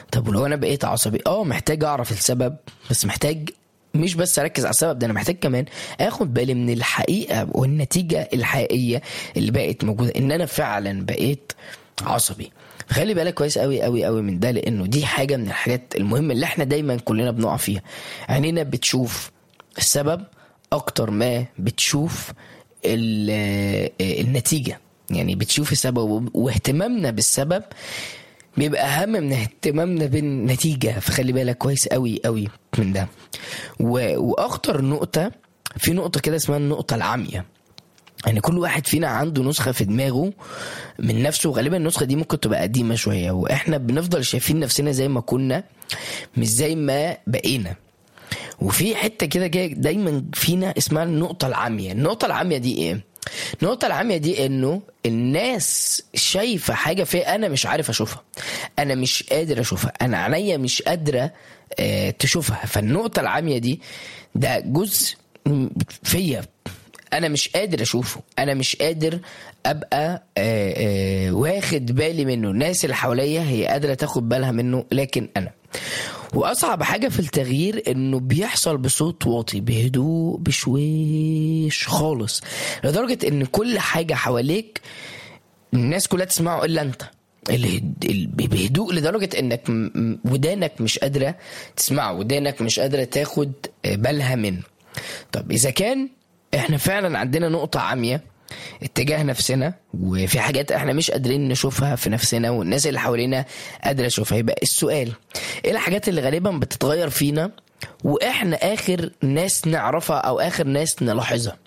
طب ولو انا بقيت عصبي اه محتاج اعرف السبب بس محتاج مش بس اركز على السبب ده انا محتاج كمان اخد بالي من الحقيقه والنتيجه الحقيقيه اللي بقت موجوده ان انا فعلا بقيت عصبي خلي بالك كويس قوي قوي قوي من ده لانه دي حاجه من الحاجات المهمه اللي احنا دايما كلنا بنقع فيها عينينا بتشوف السبب اكتر ما بتشوف ال- النتيجه يعني بتشوف السبب واهتمامنا بالسبب بيبقى اهم من اهتمامنا بالنتيجه فخلي بالك كويس قوي قوي من ده و... واخطر نقطه في نقطه كده اسمها النقطه العاميه يعني كل واحد فينا عنده نسخه في دماغه من نفسه وغالبا النسخه دي ممكن تبقى قديمه شويه واحنا بنفضل شايفين نفسنا زي ما كنا مش زي ما بقينا وفي حته كده جايه دايما فينا اسمها النقطه العاميه النقطه العاميه دي ايه النقطة العامية دي انه الناس شايفة حاجة فيا انا مش عارف اشوفها انا مش قادر اشوفها انا عينيا مش قادرة آه، تشوفها فالنقطة العامية دي ده جزء فيا انا مش قادر اشوفه انا مش قادر ابقى آه، آه، واخد بالي منه الناس اللي حواليا هي قادره تاخد بالها منه لكن انا واصعب حاجه في التغيير انه بيحصل بصوت واطي بهدوء بشويش خالص لدرجه ان كل حاجه حواليك الناس كلها تسمعه الا انت الهد- ال- بهدوء لدرجه انك م- م- ودانك مش قادره تسمعه ودانك مش قادره تاخد بالها منه طب اذا كان احنا فعلا عندنا نقطه عاميه اتجاه نفسنا وفي حاجات احنا مش قادرين نشوفها في نفسنا والناس اللي حوالينا قادره تشوفها يبقى السؤال ايه الحاجات اللي غالبا بتتغير فينا واحنا اخر ناس نعرفها او اخر ناس نلاحظها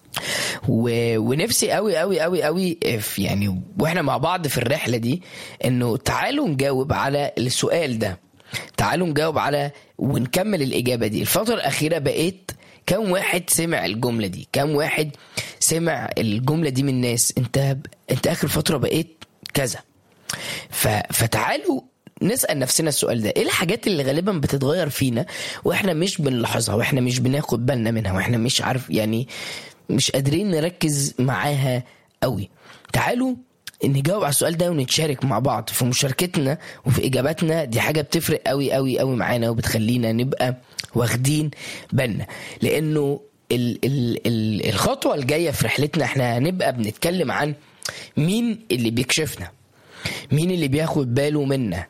و... ونفسي قوي قوي قوي قوي في يعني واحنا مع بعض في الرحله دي انه تعالوا نجاوب على السؤال ده تعالوا نجاوب على ونكمل الاجابه دي الفتره الاخيره بقيت كم واحد سمع الجمله دي كم واحد سمع الجمله دي من الناس انت انت اخر فتره بقيت كذا ف... فتعالوا نسأل نفسنا السؤال ده ايه الحاجات اللي غالبا بتتغير فينا واحنا مش بنلاحظها واحنا مش بناخد بالنا منها واحنا مش عارف يعني مش قادرين نركز معاها قوي تعالوا نجاوب على السؤال ده ونتشارك مع بعض في مشاركتنا وفي اجاباتنا دي حاجه بتفرق قوي قوي قوي معانا وبتخلينا نبقى واخدين بالنا لانه ال ال ال الخطوه الجايه في رحلتنا احنا هنبقى بنتكلم عن مين اللي بيكشفنا مين اللي بياخد باله منا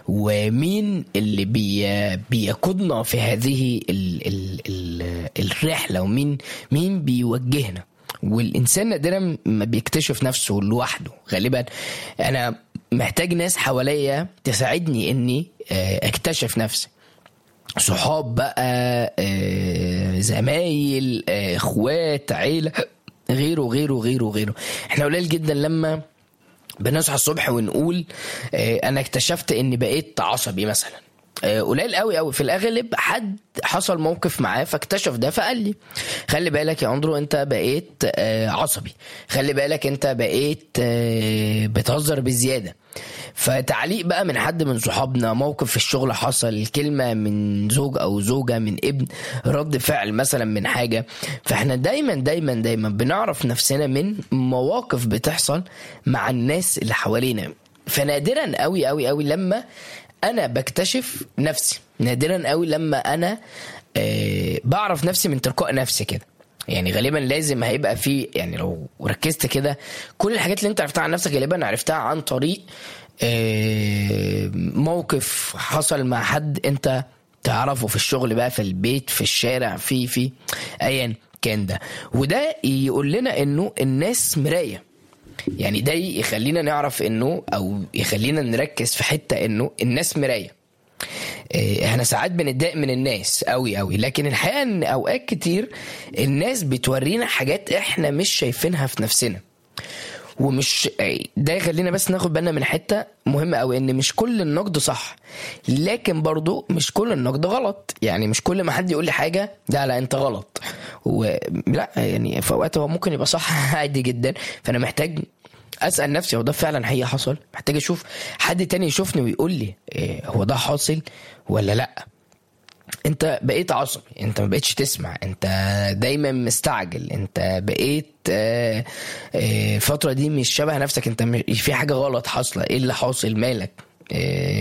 ومين اللي بي بيقودنا في هذه ال ال ال الرحله ومين مين بيوجهنا والانسان نادرا ما بيكتشف نفسه لوحده غالبا انا محتاج ناس حواليا تساعدني اني آه، اكتشف نفسي صحاب بقى آه، زمايل آه، اخوات عيله غيره غيره غيره غيره احنا قليل جدا لما بنصحى الصبح ونقول آه، انا اكتشفت اني بقيت عصبي مثلا آه، قليل قوي قوي في الاغلب حد حصل موقف معاه فاكتشف ده فقال لي خلي بالك يا اندرو انت بقيت آه، عصبي خلي بالك انت بقيت آه، بتهزر بزياده فتعليق بقى من حد من صحابنا موقف في الشغل حصل كلمة من زوج أو زوجة من ابن رد فعل مثلا من حاجة فاحنا دايما دايما دايما بنعرف نفسنا من مواقف بتحصل مع الناس اللي حوالينا فنادرا قوي قوي قوي لما أنا بكتشف نفسي نادرا قوي لما أنا آه بعرف نفسي من تلقاء نفسي كده يعني غالبا لازم هيبقى في يعني لو ركزت كده كل الحاجات اللي انت عرفتها عن نفسك غالبا عرفتها عن طريق آه، موقف حصل مع حد انت تعرفه في الشغل بقى في البيت في الشارع في في ايا كان ده وده يقول لنا انه الناس مرايه يعني ده يخلينا نعرف انه او يخلينا نركز في حته انه الناس مرايه إيه، احنا ساعات بنتضايق من الناس قوي قوي لكن الحقيقه ان اوقات كتير الناس بتورينا حاجات احنا مش شايفينها في نفسنا ومش ده يخلينا بس ناخد بالنا من حته مهمه قوي ان مش كل النقد صح لكن برضو مش كل النقد غلط يعني مش كل ما حد يقول لي حاجه لا لا انت غلط ولا يعني في اوقات هو ممكن يبقى صح عادي جدا فانا محتاج اسال نفسي هو ده فعلا حقيقه حصل محتاج اشوف حد تاني يشوفني ويقول لي إيه هو ده حاصل ولا لا انت بقيت عصبي انت ما بقيتش تسمع انت دايما مستعجل انت بقيت آه، آه، الفترة دي مش شبه نفسك انت م- في حاجة غلط حاصلة ايه اللي حاصل مالك آه،